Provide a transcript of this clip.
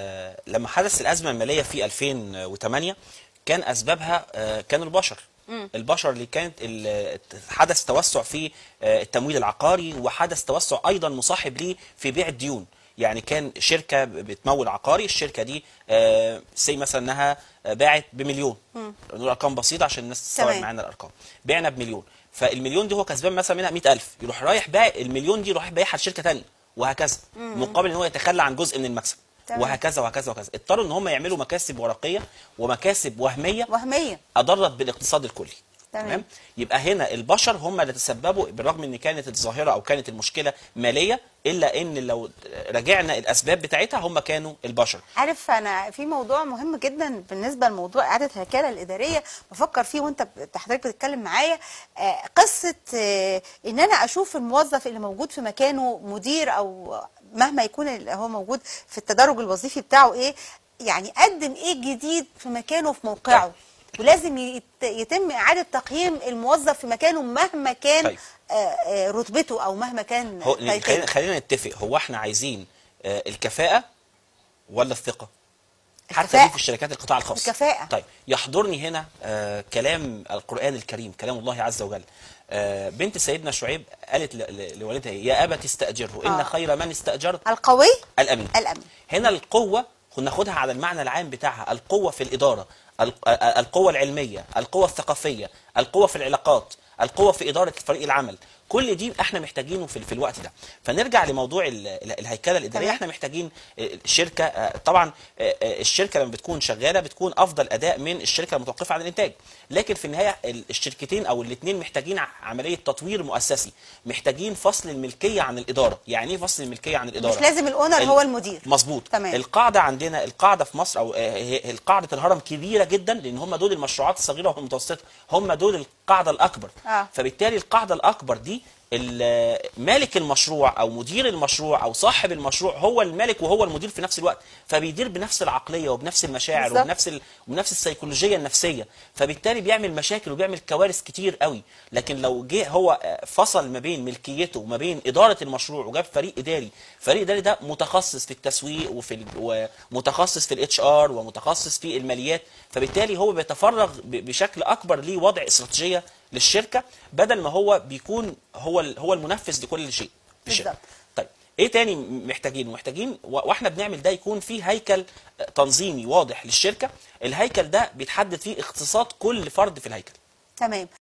لما حدث الازمه الماليه في 2008 كان اسبابها آه، كانوا البشر البشر اللي كانت ال- حدث توسع في آه، التمويل العقاري وحدث توسع ايضا مصاحب ليه في بيع الديون يعني كان شركه بتمول عقاري الشركه دي سي مثلا انها آه، باعت بمليون نقول ارقام بسيطه عشان الناس تستوعب تمام. معانا الارقام بعنا بمليون فالمليون دي هو كسبان مثلا منها 100000 يروح رايح باع المليون دي يروح بايعها لشركه ثانيه وهكذا مقابل ان هو يتخلى عن جزء من المكسب تمام. وهكذا وهكذا وهكذا اضطروا ان هم يعملوا مكاسب ورقيه ومكاسب وهميه وهميه اضرت بالاقتصاد الكلي تمام. يبقى هنا البشر هم اللي تسببوا بالرغم ان كانت الظاهره او كانت المشكله ماليه الا ان لو راجعنا الاسباب بتاعتها هم كانوا البشر عارف انا في موضوع مهم جدا بالنسبه لموضوع اعاده الهيكله الاداريه بفكر فيه وانت بت- حضرتك بتتكلم معايا آه، قصه آه، ان انا اشوف الموظف اللي موجود في مكانه مدير او مهما يكون اللي هو موجود في التدرج الوظيفي بتاعه ايه يعني قدم ايه جديد في مكانه في موقعه ولازم يت- يتم اعاده تقييم الموظف في مكانه مهما كان طيب. آه، آه، رتبته او مهما كان هو تايتله. خلينا خلينا نتفق هو احنا عايزين آه، الكفاءه ولا الثقه حتى الكفاءة. دي في الشركات القطاع الخاص الكفاءة. طيب يحضرني هنا آه كلام القرآن الكريم كلام الله عز وجل آه بنت سيدنا شعيب قالت ل- ل- لوالدها إيه؟ يا أبت استأجره إن آه. خير من استأجرت القوي الأمين الامين هنا القوة ناخدها على المعنى العام بتاعها القوة في الإدارة ال- ال- القوة العلمية القوة الثقافية القوة في العلاقات القوة في إدارة فريق العمل كل دي احنا محتاجينه في, في الوقت ده فنرجع لموضوع ال- ال- الهيكله الاداريه تمام. احنا محتاجين آه، شركه آه، طبعا آه، آه، الشركه لما بتكون شغاله بتكون افضل اداء من الشركه المتوقفه عن الانتاج لكن في النهايه ال- الشركتين او الاثنين محتاجين ع- عمليه تطوير مؤسسي محتاجين فصل الملكيه عن الاداره يعني ايه فصل الملكيه عن الاداره مش لازم الاونر ال- هو المدير مظبوط تمام. القاعده عندنا القاعده في مصر او آه، هي- القاعده الهرم كبيره جدا لان هم دول المشروعات الصغيره والمتوسطه هم دول القاعده الاكبر آه. فبالتالي القاعده الاكبر دي ال- مالك المشروع او مدير المشروع او صاحب المشروع هو المالك وهو المدير في نفس الوقت فبيدير بنفس العقليه وبنفس المشاعر بالظبط. وبنفس ال... وبنفس السيكولوجيه النفسيه فبالتالي بيعمل مشاكل وبيعمل كوارث كتير قوي لكن لو جه هو آه، فصل ما بين ملكيته وما بين اداره المشروع وجاب فريق اداري فريق اداري ده متخصص في التسويق وفي ال... ومتخصص في الاتش ار ومتخصص في الماليات فبالتالي هو بيتفرغ ب... بشكل اكبر لوضع استراتيجيه للشركه بدل ما هو بيكون هو ال... هو المنفذ لكل شيء في الشركه بالظبط. طيب ايه تاني محتاجين محتاجين و- واحنا بنعمل ده يكون في هيكل تنظيمي واضح للشركه الهيكل ده بيتحدد فيه اختصاصات كل فرد في الهيكل تمام